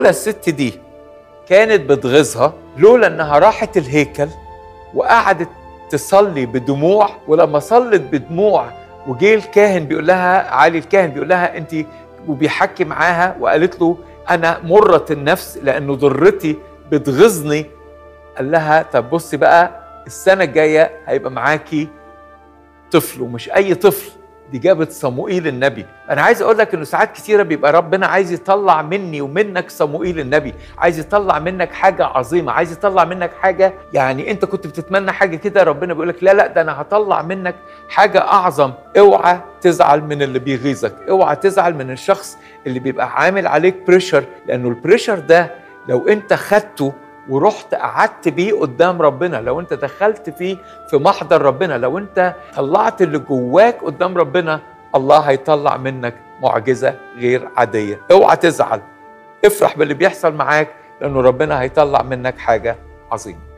الست دي كانت بتغيظها لولا انها راحت الهيكل وقعدت تصلي بدموع ولما صلت بدموع وجه الكاهن بيقول لها علي الكاهن بيقول لها انت وبيحكي معاها وقالت له انا مرة النفس لانه ضرتي بتغيظني قال لها طب بصي بقى السنة الجاية هيبقى معاكي طفل ومش اي طفل دي جابت صموئيل النبي انا عايز اقول لك انه ساعات كتيره بيبقى ربنا عايز يطلع مني ومنك صموئيل النبي عايز يطلع منك حاجه عظيمه عايز يطلع منك حاجه يعني انت كنت بتتمنى حاجه كده ربنا بيقول لك لا لا ده انا هطلع منك حاجه اعظم اوعى تزعل من اللي بيغيظك اوعى تزعل من الشخص اللي بيبقى عامل عليك بريشر لانه البريشر ده لو انت خدته ورحت قعدت بيه قدام ربنا لو انت دخلت فيه في محضر ربنا لو انت طلعت اللي جواك قدام ربنا الله هيطلع منك معجزه غير عاديه اوعى تزعل افرح باللي بيحصل معاك لانه ربنا هيطلع منك حاجه عظيمه